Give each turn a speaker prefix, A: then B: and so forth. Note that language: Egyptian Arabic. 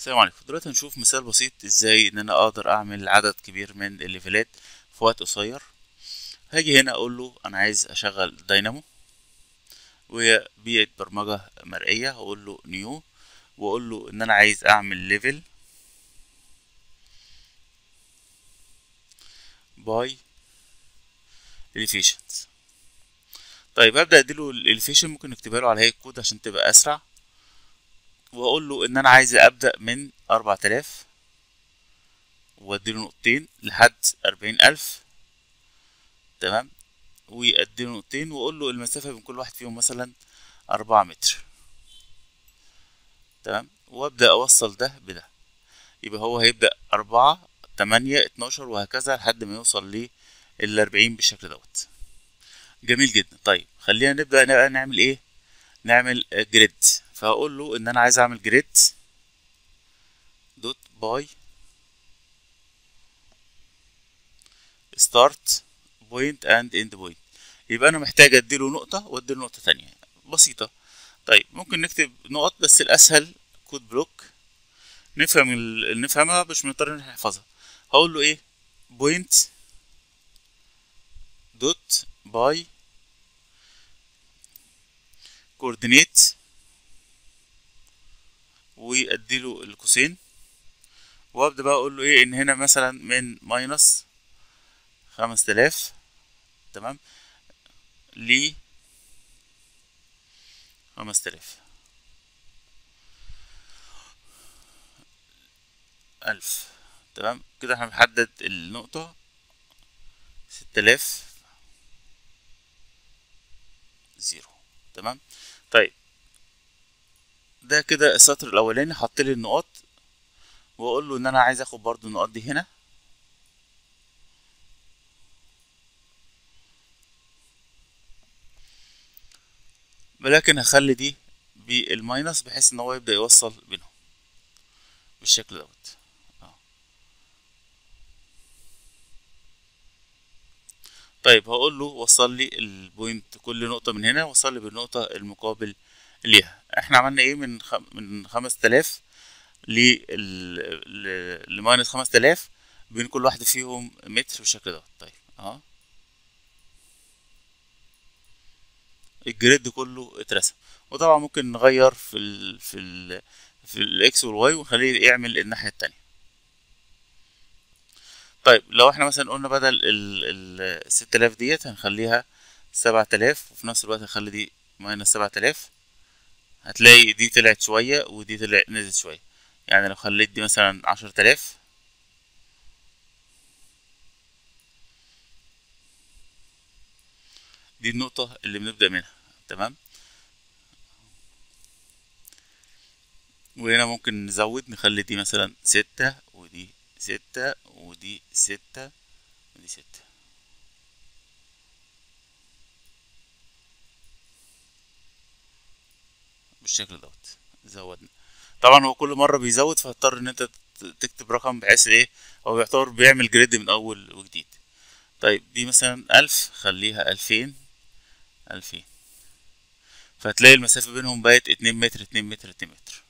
A: السلام عليكم دلوقتي هنشوف مثال بسيط ازاي ان انا اقدر اعمل عدد كبير من الليفلات في وقت قصير هاجي هنا اقول له انا عايز اشغل داينامو وهي بيئة برمجة مرئية هقول له نيو واقول له ان انا عايز اعمل ليفل باي elevations طيب هبدأ اديله الاليفيشن ممكن نكتبها له على هيئة كود عشان تبقى اسرع واقول له ان انا عايز ابدأ من اربعة الاف واديله نقطتين لحد اربعين الف تمام واديله نقطتين واقول له المسافة بين كل واحد فيهم مثلا اربعة متر تمام وابدأ اوصل ده بده يبقى هو هيبدأ اربعة تمانية اتناشر وهكذا لحد ما يوصل للاربعين بالشكل دوت جميل جدا طيب خلينا نبدأ نعمل ايه نعمل جريد فهقول له ان انا عايز اعمل جريد دوت باي ستارت بوينت اند اند بوينت يبقى انا محتاج اديله نقطة واديله نقطة تانية بسيطة طيب ممكن نكتب نقط بس الاسهل كود بلوك نفهم ال... نفهمها مش بنضطر نحفظها هقول له ايه بوينت دوت باي كوردينيت واديله القوسين وابدا بقى اقول له ايه ان هنا مثلا من ماينس خمس تلاف تمام ل خمس تلاف ألف تمام كده احنا بنحدد النقطة ستة آلاف زيرو تمام طيب ده كده السطر الاولاني حط لي النقط واقول له ان انا عايز اخد برضو النقط دي هنا ولكن هخلي دي بالماينس بحيث ان هو يبدا يوصل بينهم بالشكل دوت طيب هقول له وصل لي البوينت كل نقطة من هنا وصل لي بالنقطة المقابل ليها احنا عملنا ايه من خ... من خمس تلاف ل لماينس خمس تلاف بين كل واحدة فيهم متر بالشكل ده طيب اهو الجريد كله اترسم وطبعا ممكن نغير في ال في ال في الاكس والواي ونخليه يعمل الناحية التانية طيب لو احنا مثلا قلنا بدل ال ستة آلاف ديت هنخليها سبعة آلاف وفي نفس الوقت هنخلي دي ماينس سبعة آلاف هتلاقي دي طلعت شوية ودي طلعت نزلت شوية يعني لو خليت دي مثلا عشرة آلاف دي النقطة اللي بنبدأ منها تمام وهنا ممكن نزود نخلي دي مثلا ستة ودي ستة ودي ستة ودي ستة بالشكل دوت زودنا طبعا هو كل مرة بيزود فهتضطر ان انت تكتب رقم بحيث ايه هو بيعتبر بيعمل جريد من اول وجديد طيب دي مثلا الف خليها الفين الفين فهتلاقي المسافة بينهم بقت اتنين متر اتنين متر اتنين متر